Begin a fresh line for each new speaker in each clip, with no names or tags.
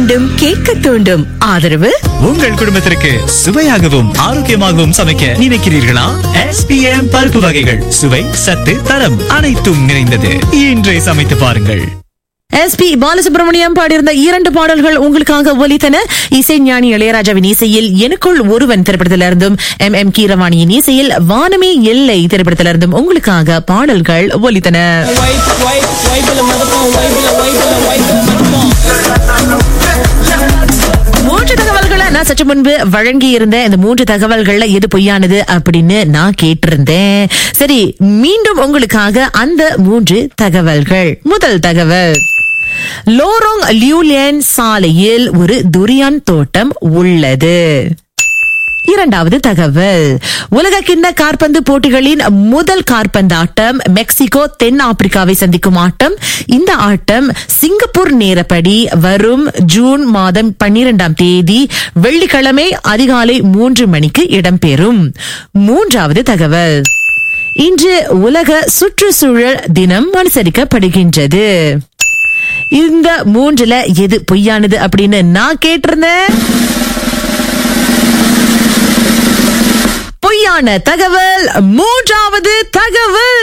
வேண்டும் கேட்க தூண்டும் ஆதரவு
உங்கள் குடும்பத்திற்கு சுவையாகவும் ஆரோக்கியமாகவும் சமைக்க நினைக்கிறீர்களா எஸ்பிஎம் பருப்பு வகைகள் சுவை சத்து தரம் அனைத்தும் நிறைந்தது இன்றே சமைத்து பாருங்கள்
எஸ்பி பாலசுப்ரமணியம் பாடியிருந்த இரண்டு பாடல்கள் உங்களுக்காக ஒலித்தன இசைஞானி இளையராஜாவின் இசையில் எனக்குள் ஒருவன் திரைப்படத்திலிருந்தும் எம் எம் கீரவாணியின் இசையில் வானமே எல்லை திரைப்படத்திலிருந்தும் உங்களுக்காக பாடல்கள் ஒலித்தன
wipe, wipe, wipe the motherfucker, wipe the, wipe the, wipe the motherfucker.
மூன்று தகவல்களை நான் சற்று முன்பு வழங்கி இருந்த இந்த மூன்று தகவல்கள்ல எது பொய்யானது அப்படின்னு நான் கேட்டிருந்தேன் சரி மீண்டும் உங்களுக்காக அந்த மூன்று தகவல்கள் முதல் தகவல் லோரோங் லியூலியன் சாலையில் ஒரு துரியான் தோட்டம் உள்ளது இரண்டாவது தகவல் உலக கிண்ண காற்பந்து போட்டிகளின் முதல் காற்பந்து ஆட்டம் மெக்சிகோ தென் ஆப்பிரிக்காவை சந்திக்கும் ஆட்டம் இந்த ஆட்டம் சிங்கப்பூர் நேரப்படி வரும் ஜூன் மாதம் பன்னிரெண்டாம் தேதி வெள்ளிக்கிழமை அதிகாலை மூன்று மணிக்கு இடம்பெறும் மூன்றாவது தகவல் இன்று உலக சுற்றுச்சூழல் தினம் அனுசரிக்கப்படுகின்றது இந்த மூன்றுல எது பொய்யானது அப்படின்னு நான் கேட்டிருந்தேன் பொய்யான தகவல் மூன்றாவது தகவல்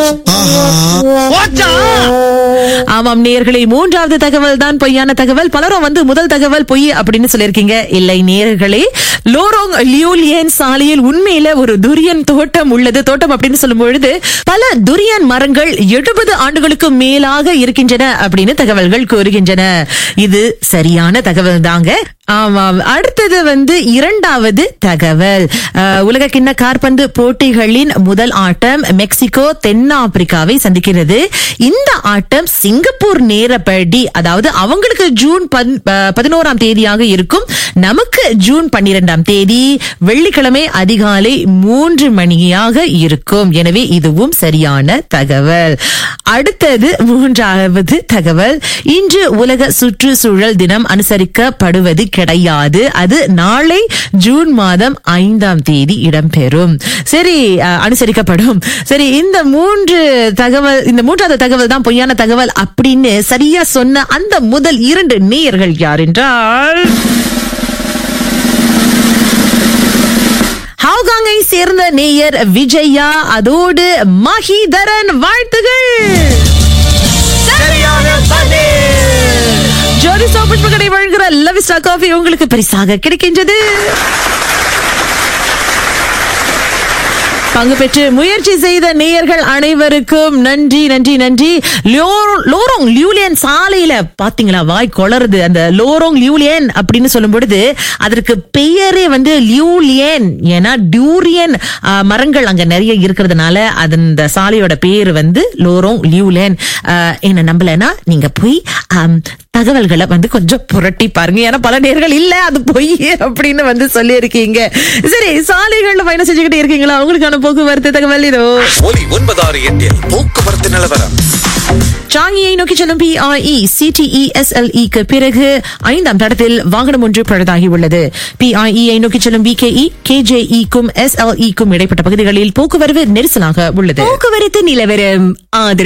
ஆமாம் நேயர்களே மூன்றாவது தகவல் தான் பொய்யான தகவல் பலரும் வந்து முதல் தகவல் பொய் அப்படின்னு சொல்லியிருக்கீங்க இல்லை நேயர்களே லோரோங் லியூலியன் சாலையில் உண்மையில ஒரு துரியன் தோட்டம் உள்ளது தோட்டம் அப்படின்னு சொல்லும் பொழுது பல துரியன் மரங்கள் எழுபது ஆண்டுகளுக்கு மேலாக இருக்கின்றன அப்படின்னு தகவல்கள் கூறுகின்றன இது சரியான தகவல் தாங்க ஆமாம் அடுத்தது வந்து இரண்டாவது தகவல் அஹ், உலக கிண்ண காற்பந்து போட்டிகளின் முதல் ஆட்டம் மெக்சிகோ தென்னாப்பிரிக்காவை சந்திக்கிறது இந்த ஆட்டம் சிங்கப்பூர் நேரப்படி அதாவது அவங்களுக்கு ஜூன் பன்- அஹ், பதினோராம் தேதியாக இருக்கும் நமக்கு ஜூன் பன்னிரெண்டாம் தேதி வெள்ளிக்கிழமை அதிகாலை மூன்று மணியாக இருக்கும் எனவே இதுவும் சரியான தகவல் அடுத்தது மூன்றாவது தகவல் இன்று உலக சுற்றுச்சூழல் தினம் அனுசரிக்கப்படுவது கிடையாது அது நாளை ஜூன் மாதம் ஐந்தாம் தேதி இடம்பெறும் சரி அஹ், அனுசரிக்கப்படும் சரி இந்த மூன்று தகவல் இந்த மூன்றாவது தகவல் தான் பொய்யான தகவல் அப்படின்னு சரியா சொன்ன அந்த முதல் இரண்டு நேயர்கள் யார் என்றால் ஹாங்காங்கை சேர்ந்த நேயர் விஜயா அதோடு மஹிதரன் வாழ்த்துகள் ஜோதி சோபுஷ்ப கடை வழங்குகிற லவ் ஸ்டார் காஃபி உங்களுக்கு பரிசாக கிடைக்கின்றது பங்கு பெற்று முயற்சி செய்த நேயர்கள் அனைவருக்கும் நன்றி நன்றி நன்றி லோரோங் லோரோங் லியூலியன் சாலையில பாத்தீங்களா வாய் கொளருது அந்த லோரோங் லியூலியன் அப்படின்னு சொல்லும் பொழுது அதற்கு பெயரே வந்து லியூலியன் ஏன்னா டியூரியன் ஆ, மரங்கள் அங்க நிறைய இருக்கிறதுனால அது அந்த சாலையோட பேரு வந்து லோரோங் லியூலியன் ஆ, என்ன நம்பலன்னா நீங்க போய் ஆம், தகவல்களை வந்து கொஞ்சம் புரட்டி பாருங்க ஏன்னா பல நேர்கள் இல்ல அது பொய் அப்படின்னு வந்து சொல்லி இருக்கீங்க சரி சாலைகள்ல பயணம் செஞ்சுக்கிட்டே இருக்கீங்களா உங்களுக்கான போக்குவரத்து தகவல் இதோ
ஒலி ஒன்பதாறு எட்டில் போக்குவரத்து நிலவரம்
சாங்கியை நோக்கி செல்லும் பிஐஇ சிடிஇ எஸ்எல்இக்கு பிறகு ஐந்தாம் தடத்தில் வாகனம் ஒன்று பழுதாகி உள்ளது பிஐஇ நோக்கி செல்லும் பிகேஇ கேஜேஇக்கும் எஸ்எல்இக்கும் இடைப்பட்ட பகுதிகளில் போக்குவரத்து நெரிசலாக உள்ளது போக்குவரத்து நிலவரம் ஆதரவு